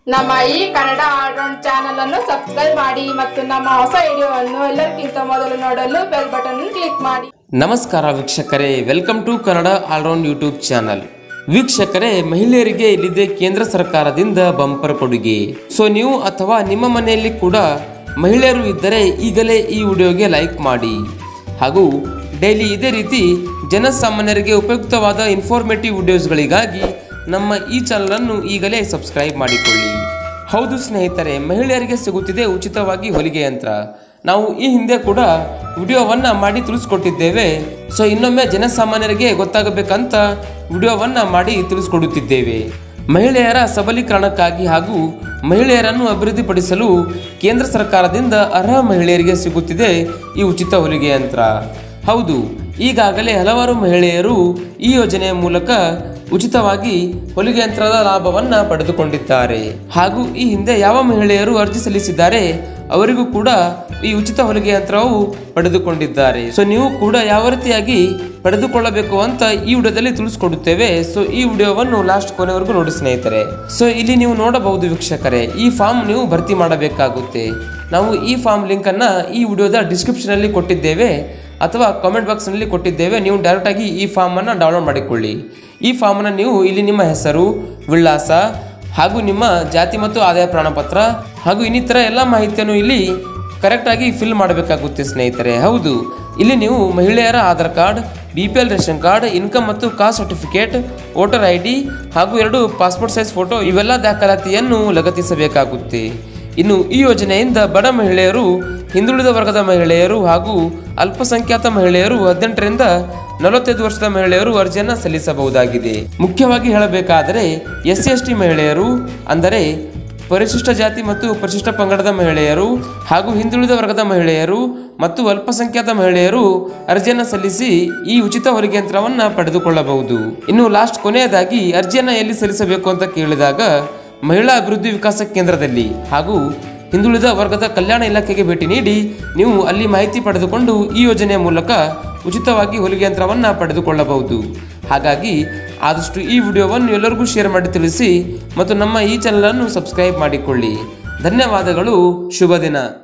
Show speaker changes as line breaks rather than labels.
ನಮ್ಮ ಈ Kannada all round channel ಅನ್ನು ಸಬ್ಸ್ಕ್ರೈಬ್ ಮಾಡಿ ಮತ್ತು ನಮ್ಮ ಹೊಸ ವಿಡಿಯೋವನ್ನು ಎಲ್ಲರಿಗಿಂತ ಮೊದಲು ನೋಡಲು ಬೆಲ್ ಬಟನ್ ಕ್ಲಿಕ್ ಮಾಡಿ
ನಮಸ್ಕಾರ ವೀಕ್ಷಕರೇ welcome to Kannada all round YouTube channel ವೀಕ್ಷಕರೇ ಮಹಿಳೆಯರಿಗೆ ಇಲ್ಲಿದೆ ಕೇಂದ್ರ ಸರ್ಕಾರದಿಂದ ಬಂಪರ್ ಕೊಡುಗೆ ಸೊ ನೀವು ಅಥವಾ ನಿಮ್ಮ ಮನೆಯಲ್ಲಿ ಕೂಡ ಮಹಿಳೆಯರು ಇದ್ದರೆ ಈಗಲೇ ಈ ವಿಡಿಯೋಗೆ ಲೈಕ್ ಮಾಡಿ ಹಾಗೂ ಡೈಲಿ ಇದೇ ರೀತಿ ಜನಸಾಮಾನ್ಯರಿಗೆ ಉಪಯುಕ್ತವಾದ ಇನ್ಫಾರ್ಮೇಟಿವ್ ವಿಡಿಯೋಸ್ಗಳಿಗಾಗಿ ನಮ್ಮ ಈ ಚಾನಲನ್ನು ಈಗಲೇ ಸಬ್ಸ್ಕ್ರೈಬ್ ಮಾಡಿಕೊಳ್ಳಿ ಹೌದು ಸ್ನೇಹಿತರೆ ಮಹಿಳೆಯರಿಗೆ ಸಿಗುತ್ತಿದೆ ಉಚಿತವಾಗಿ ಹೊಲಿಗೆ ಯಂತ್ರ ನಾವು ಈ ಹಿಂದೆ ಕೂಡ ವಿಡಿಯೋವನ್ನ ಮಾಡಿ ತಿಳಿಸ್ಕೊಟ್ಟಿದ್ದೇವೆ ಸೊ ಇನ್ನೊಮ್ಮೆ ಜನಸಾಮಾನ್ಯರಿಗೆ ಗೊತ್ತಾಗಬೇಕಂತ ವಿಡಿಯೋವನ್ನ ಮಾಡಿ ತಿಳಿಸ್ಕೊಡುತ್ತಿದ್ದೇವೆ ಮಹಿಳೆಯರ ಸಬಲೀಕರಣಕ್ಕಾಗಿ ಹಾಗೂ ಮಹಿಳೆಯರನ್ನು ಅಭಿವೃದ್ಧಿಪಡಿಸಲು ಕೇಂದ್ರ ಸರ್ಕಾರದಿಂದ ಅರ್ಹ ಮಹಿಳೆಯರಿಗೆ ಸಿಗುತ್ತಿದೆ ಈ ಉಚಿತ ಹೊಲಿಗೆ ಯಂತ್ರ ಹೌದು ಈಗಾಗಲೇ ಹಲವಾರು ಮಹಿಳೆಯರು ಈ ಯೋಜನೆಯ ಮೂಲಕ ಉಚಿತವಾಗಿ ಹೊಲಿಗೆ ಯಂತ್ರದ ಲಾಭವನ್ನ ಪಡೆದುಕೊಂಡಿದ್ದಾರೆ ಹಾಗೂ ಈ ಹಿಂದೆ ಯಾವ ಮಹಿಳೆಯರು ಅರ್ಜಿ ಸಲ್ಲಿಸಿದ್ದಾರೆ ಅವರಿಗೂ ಕೂಡ ಈ ಉಚಿತ ಹೊಲಿಗೆ ಯಂತ್ರವು ಪಡೆದುಕೊಂಡಿದ್ದಾರೆ ಸೊ ನೀವು ಕೂಡ ಯಾವ ರೀತಿಯಾಗಿ ಪಡೆದುಕೊಳ್ಳಬೇಕು ಅಂತ ಈ ವಿಡಿಯೋದಲ್ಲಿ ತಿಳಿಸ್ಕೊಡುತ್ತೇವೆ ಸೊ ಈ ವಿಡಿಯೋವನ್ನು ಲಾಸ್ಟ್ ಕೊನೆವರೆಗೂ ನೋಡಿ ಸ್ನೇಹಿತರೆ ಸೊ ಇಲ್ಲಿ ನೀವು ನೋಡಬಹುದು ವೀಕ್ಷಕರೇ ಈ ಫಾರ್ಮ್ ನೀವು ಭರ್ತಿ ಮಾಡಬೇಕಾಗುತ್ತೆ ನಾವು ಈ ಫಾರ್ಮ್ ಲಿಂಕ್ ಅನ್ನ ಈ ವಿಡಿಯೋದ ಡಿಸ್ಕ್ರಿಪ್ಷನ್ ಅಲ್ಲಿ ಕೊಟ್ಟಿದ್ದೇವೆ ಅಥವಾ ಕಾಮೆಂಟ್ ಬಾಕ್ಸ್ನಲ್ಲಿ ಕೊಟ್ಟಿದ್ದೇವೆ ನೀವು ಡೈರೆಕ್ಟಾಗಿ ಈ ಫಾರ್ಮನ್ನು ಡೌನ್ಲೋಡ್ ಮಾಡಿಕೊಳ್ಳಿ ಈ ಫಾರ್ಮನ್ನು ನೀವು ಇಲ್ಲಿ ನಿಮ್ಮ ಹೆಸರು ವಿಳಾಸ ಹಾಗೂ ನಿಮ್ಮ ಜಾತಿ ಮತ್ತು ಆದಾಯ ಪ್ರಮಾಣಪತ್ರ ಹಾಗೂ ಇನ್ನಿತರ ಎಲ್ಲ ಮಾಹಿತಿಯನ್ನು ಇಲ್ಲಿ ಕರೆಕ್ಟಾಗಿ ಫಿಲ್ ಮಾಡಬೇಕಾಗುತ್ತೆ ಸ್ನೇಹಿತರೆ ಹೌದು ಇಲ್ಲಿ ನೀವು ಮಹಿಳೆಯರ Aadhaar card B P L ration card income ಮತ್ತು caste certificate voter I D ಹಾಗೂ ಎರಡು ಪಾಸ್ಪೋರ್ಟ್ ಸೈಜ್ ಫೋಟೋ ಇವೆಲ್ಲ ದಾಖಲಾತಿಯನ್ನು ಲಗತ್ತಿಸಬೇಕಾಗುತ್ತೆ ಇನ್ನು ಈ ಯೋಜನೆಯಿಂದ ಬಡ ಮಹಿಳೆಯರು ಹಿಂದುಳಿದ ವರ್ಗದ ಮಹಿಳೆಯರು ಹಾಗೂ ಅಲ್ಪಸಂಖ್ಯಾತ ಮಹಿಳೆಯರು ಹದಿನೆಂಟರಿಂದ ನಲವತ್ತೈದು ವರ್ಷದ ಮಹಿಳೆಯರು ಅರ್ಜಿಯನ್ನು ಸಲ್ಲಿಸಬಹುದಾಗಿದೆ ಮುಖ್ಯವಾಗಿ ಹೇಳಬೇಕಾದರೆ ಎಸ್ ಸಿ ಎಸ್ ಟಿ ಮಹಿಳೆಯರು ಅಂದರೆ ಪರಿಶಿಷ್ಟ ಜಾತಿ ಮತ್ತು ಪರಿಶಿಷ್ಟ ಪಂಗಡದ ಮಹಿಳೆಯರು ಹಾಗೂ ಹಿಂದುಳಿದ ವರ್ಗದ ಮಹಿಳೆಯರು ಮತ್ತು ಅಲ್ಪಸಂಖ್ಯಾತ ಮಹಿಳೆಯರು ಅರ್ಜಿಯನ್ನು ಸಲ್ಲಿಸಿ ಈ ಉಚಿತ ಹೊಲಿಗೆ ಯಂತ್ರವನ್ನು ಪಡೆದುಕೊಳ್ಳಬಹುದು ಇನ್ನು ಲಾಸ್ಟ್ ಕೊನೆಯದಾಗಿ ಅರ್ಜಿಯನ್ನು ಎಲ್ಲಿ ಸಲ್ಲಿಸಬೇಕು ಅಂತ ಕೇಳಿದಾಗ ಮಹಿಳಾ ಅಭಿವೃದ್ಧಿ ವಿಕಾಸ ಕೇಂದ್ರದಲ್ಲಿ ಹಾಗೂ ಹಿಂದುಳಿದ ವರ್ಗದ ಕಲ್ಯಾಣ ಇಲಾಖೆಗೆ ಭೇಟಿ ನೀಡಿ ನೀವು ಅಲ್ಲಿ ಮಾಹಿತಿ ಪಡೆದುಕೊಂಡು ಈ ಯೋಜನೆಯ ಮೂಲಕ ಉಚಿತವಾಗಿ ಹೊಲಿಗೆ ಯಂತ್ರವನ್ನು ಪಡೆದುಕೊಳ್ಳಬಹುದು ಹಾಗಾಗಿ ಆದಷ್ಟು ಈ ವಿಡಿಯೋವನ್ನು ಎಲ್ಲರಿಗೂ ಶೇರ್ ಮಾಡಿ ತಿಳಿಸಿ ಮತ್ತು ನಮ್ಮ ಈ ಚಾನಲನ್ನು ಸಬ್ಸ್ಕ್ರೈಬ್ ಮಾಡಿಕೊಳ್ಳಿ ಧನ್ಯವಾದಗಳು ಶುಭ ದಿನ